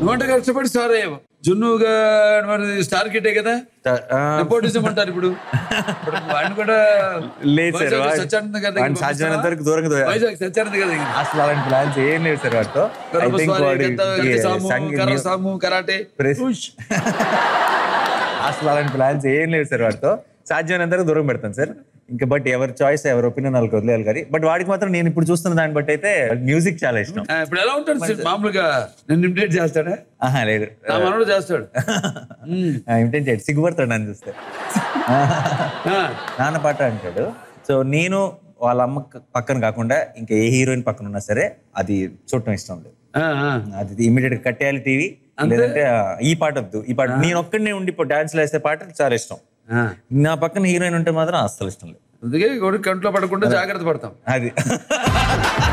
నువ్వంటే కష్టపడి స్టార్ అయ్యావు జున్నుగా మరి స్టార్ కిట్టే కదా ఆ, నెపోటిజం అంటారు ఇప్పుడు ఇప్పుడు వాడిని కూడా లేదు సార్ వైజాగ్ వాడు- సత్యానంద గారి దగ్గరికి వాడిని సాధ్యమైనంత వరకు దూరంగా పంపిస్తావా? దూరాలి. వైజాగ్ సత్యానంద గారి దగ్గరికి. అసలు అలాంటి ప్లాన్స్ ఏం లేవు సార్ వాటితో ఐ కర్రపు థింక్ స్వారీ, వాడి గద్ద- గద్ద సాము, సంగీ- కర్ర సాము, కరాటే ప్రెస్- ఉష్. అసలు అలాంటి ప్లాన్స్ ఏం లేవు సార్ వాటితో సాధ్యమైనంత వరకు దూరం పెడతాను సార్ ఇంకా బట్ ఎవరి చాయిస్ ఎవరి ఒపీనియన్ వాళ్ళకి వదిలేయాలి కానీ బట్ వాడికి మాత్రం నేను ఇప్పుడు చూస్తున్న దాన్ని బట్టి అయితే మ్యూజిక్ చాలా ఇష్టం ఆ, ఇప్పుడు ఎలా ఉంటాడు సార్ మామూలుగా నేను ఇమిటేట్ చేస్తాడా ఆహా లేదు నా మనోడు చేస్తాడు ఉమ్. ఇంటెంట్ చేయడు సిగ్గుపడతాడు నన్ను చూస్తే ఆ, నాన్న పాట అంటాడు సో నేను వాళ్ళ అమ్మ పక్కన కాకుండా ఇంకా ఏ హీరోయిన్ పక్కన ఉన్నా సరే అది చూడటం ఇష్టం లేదు ఆ, ఆ. అది ఇమీడియట్ కట్టేయాలి టీవీ లేదంటే ఆ, ఈ పాట వద్దు ఈ పాట నేను ఒక్కడనే ఉండి ఇప్పుడు డాన్స్ వేసే పాట చాలా ఇష్టం ఆ. నా పక్కన హీరోయిన్ ఉంటే మాత్రం అస్సలు ఇష్టం లేదు అందుకే కొడుకు కంట్లో పడకుండా జాగ్రత్త పడతాం అది